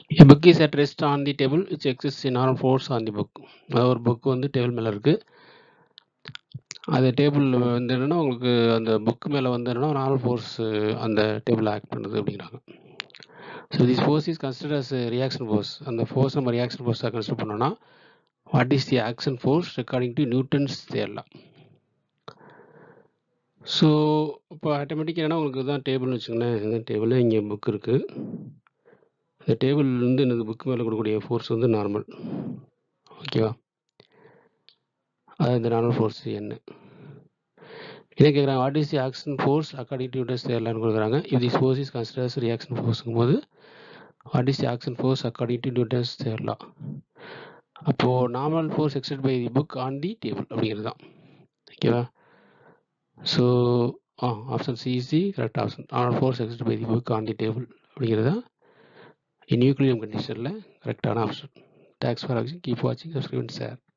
A book is at rest on the table which exists in normal force on the book. அதாவது ஒரு book வந்து table மேலே இருக்கு அது டேபிள் வந்து என்னன்னா உங்களுக்கு அந்த புக் மேலே வந்து என்னன்னா நார்மல் ஃபோர்ஸ் அந்த டேபிள் ஆக்ட் பண்ணுது அப்படிங்கிறாங்க so this force is consider as reaction force அந்த ஃபோர்ஸ் நம்ம ரியாக்ஷன் ஃபோர்ஸாக கன்சிடர் பண்ணோம்னா what is the action force according to Newton's theorem so இப்போ ஆட்டோமேட்டிக்காக என்ன உங்களுக்கு தான் டேபிள்னு வச்சுக்கோங்களேன் இந்த டேபிளில் இங்கே புக் இருக்குது இந்த டேபிள் வந்து இந்த புக் மேலே கொடுக்கக்கூடிய ஃபோர்ஸ் வந்து நார்மல் ஓகேவா அது இந்த நார்மல் ஃபோர்ஸ் என்ன என்ன கேட்குறாங்க what is the action force according to Newton's தேரலான்னு கொடுக்குறாங்க if this force is considered as reaction ஃபோர்ஸுங்கும் போது what is the action force according to Newton's தேரலா அப்போது normal force existed by the book on the table அப்படிங்கிறது தான் ஓகேவா so ah option C is the correct option normal force existed by the book on the table அப்படிங்கிறது தான் நியூக்ளியம் கண்டிஷனில் கரெக்டான option thanks for வாட்சிங் keep வாட்சிங் சப்ஸ்கிரைப் ஷேர்